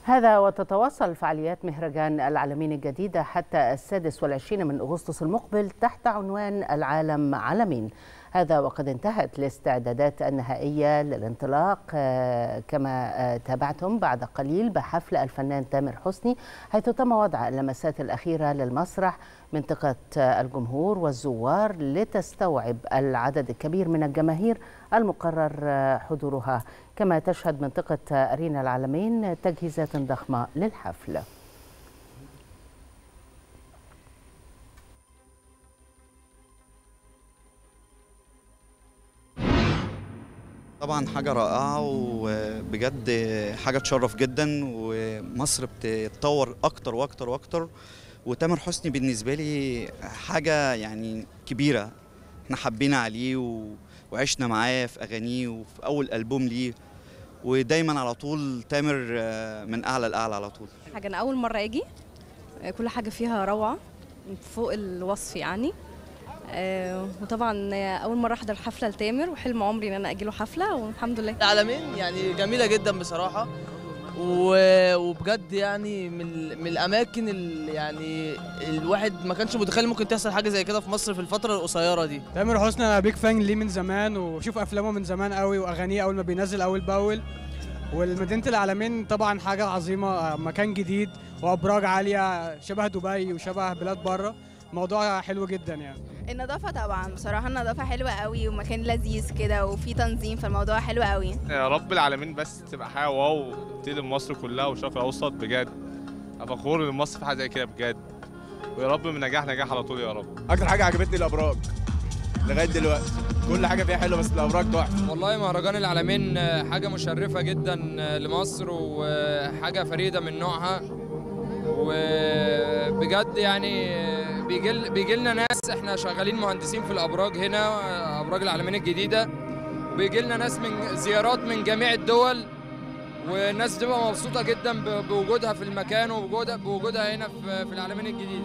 هذا وتتواصل فعاليات مهرجان العالمين الجديدة حتى السادس والعشرين من أغسطس المقبل تحت عنوان العالم عالمين هذا وقد انتهت الاستعدادات النهائية للانطلاق كما تابعتم بعد قليل بحفل الفنان تامر حسني حيث تم وضع اللمسات الأخيرة للمسرح منطقة الجمهور والزوار لتستوعب العدد الكبير من الجماهير المقرر حضورها كما تشهد منطقة أرينا العالمين تجهيزات ضخمة للحفل طبعا حاجة رائعة وبجد حاجة تشرف جدا ومصر بتتطور أكتر وأكتر وأكتر وتامر حسني بالنسبة لي حاجة يعني كبيرة احنا حبينا عليه و... وعشنا معاه في أغانيه وفي أول ألبوم ليه ودايما على طول تامر من أعلى لأعلى على طول حاجة أنا أول مرة أجي كل حاجة فيها روعة فوق الوصف يعني آه وطبعا اول مره احضر حفله لتامر وحلم عمري ان انا اجي له حفله والحمد لله العالمين يعني جميله جدا بصراحه وبجد يعني من من الاماكن اللي يعني الواحد ما كانش متخيل ممكن تحصل حاجه زي كده في مصر في الفتره القصيره دي تامر حسني انا بيك فان ليه من زمان وبشوف افلامه من زمان قوي واغانيه اول ما بينزل اول باول والمدينه العالمين طبعا حاجه عظيمه مكان جديد وابراج عاليه شبه دبي وشبه بلاد بره موضوع حلو جدا يعني النظافة طبعا بصراحة النظافة حلوة قوي ومكان لذيذ كده وفي تنظيم فالموضوع حلو قوي يا رب العالمين بس تبقى حاجة واو تقلب مصر كلها والشرق الأوسط بجد فخور إن مصر في حاجة زي كده بجد ويا رب من نجاح نجاح على طول يا رب أكتر حاجة عجبتني الأبراج لغاية دلوقتي كل حاجة فيها حلوة بس الأبراج تحفة والله مهرجان العالمين حاجة مشرفة جدا لمصر وحاجة فريدة من نوعها وبجد يعني بيجي بيجي لنا ناس احنا شغالين مهندسين في الابراج هنا ابراج العالمين الجديده بيجي لنا ناس من زيارات من جميع الدول والناس بتبقى مبسوطه جدا بوجودها في المكان وبوجودها بوجودها هنا في العالمين الجديده